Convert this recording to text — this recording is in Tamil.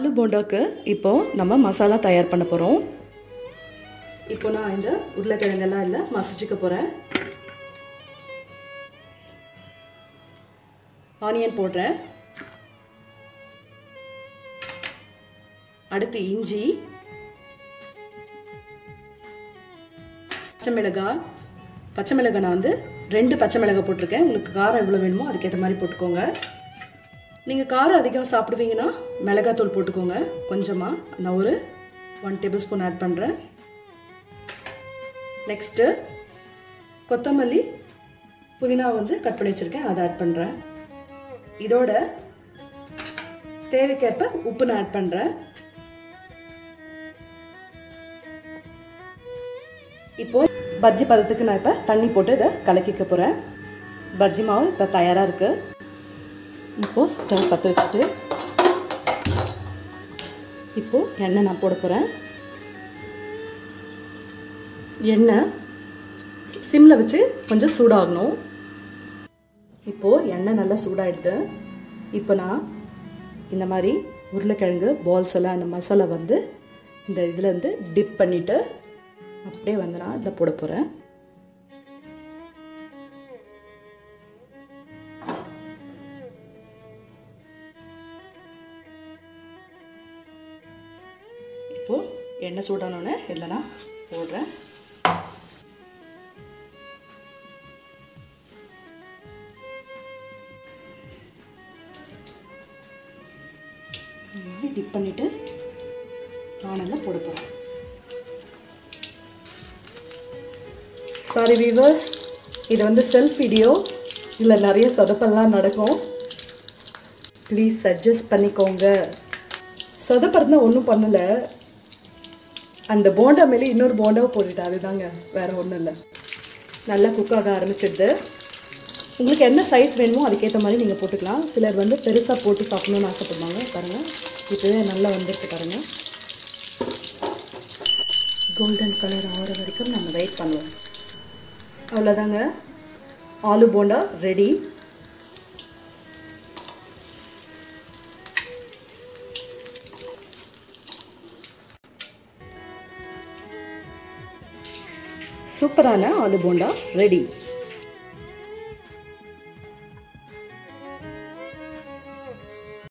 ஆலு போண்டாக்கு இப்போ நம்ம மசாலா தயார் பண்ண போகிறோம் இப்போ நான் இந்த உருளைக்கிழங்கெல்லாம் இல்லை மசிச்சுக்க போகிறேன் ஆனியன் போடுறேன் அடுத்து இஞ்சி பச்சை மிளகாய் பச்சை மிளகாய் நான் வந்து ரெண்டு பச்சை மிளகாய் போட்டிருக்கேன் உங்களுக்கு காரம் எவ்வளோ வேணுமோ அதுக்கேற்ற மாதிரி போட்டுக்கோங்க நீங்கள் காரம் அதிகம் சாப்பிடுவீங்கன்னா மிளகாத்தூள் போட்டுக்கோங்க கொஞ்சமாக நான் ஒரு ஒன் டேபிள் ஸ்பூன் ஆட் பண்ணுறேன் நெக்ஸ்ட்டு கொத்தமல்லி புதினா வந்து கட் பண்ணி வச்சுருக்கேன் அதை ஆட் பண்ணுறேன் இதோட தேவைக்கேற்ப உப்பு நான் ஆட் பண்ணுறேன் இப்போ பஜ்ஜி பதத்துக்கு நான் இப்போ தண்ணி போட்டு இதை கலக்கிக்க போகிறேன் பஜ்ஜி மாவு இப்போ தயாராக இருக்குது இப்போது ஸ்டவ் பற்ற வச்சுட்டு இப்போது எண்ணெய் நான் போட போகிறேன் எண்ணெய் சிம்மில் வச்சு கொஞ்சம் சூடாகணும் இப்போது எண்ணெய் நல்லா சூடாகிடுது இப்போ நான் இந்த மாதிரி உருளைக்கிழங்கு பால்ஸ் எல்லாம் இந்த மசாலா வந்து இந்த இதில் வந்து டிப் பண்ணிவிட்டு அப்படியே வந்து நான் இதில் போட போகிறேன் இப்போது எண்ணெய் சூடானோடனே இதில் நான் போடுறேன் இந்த மாதிரி டிப் பண்ணிவிட்டு நானெல்லாம் போட போகிறேன் சாரி வீவர்ஸ் இது வந்து செல்ஃப் வீடியோ இதில் நிறைய சொதப்பெல்லாம் நடக்கும் ப்ளீஸ் சஜஸ்ட் பண்ணிக்கோங்க சொதப்படுறதுனா ஒன்றும் பண்ணலை அந்த போண்டா மேலே இன்னொரு போண்டாவை போட்டுட்டேன் அதுதாங்க வேறு ஒன்றும் இல்லை நல்லா குக் ஆக ஆரம்பிச்சிடுது உங்களுக்கு என்ன சைஸ் வேணுமோ அதுக்கேற்ற மாதிரி நீங்கள் போட்டுக்கலாம் சிலர் வந்து பெருசாக போட்டு சாப்பிடணும்னு ஆசைப்படுவாங்க பாருங்கள் இப்போவே நல்லா வந்துருக்கு பாருங்கள் கோல்டன் கலர் ஆகிற வரைக்கும் நம்ம வெயிட் பண்ணுவோம் அவ்வளோதாங்க ஆலு போண்டா ரெடி சூப்பரான ஆலு போண்டா ரெடி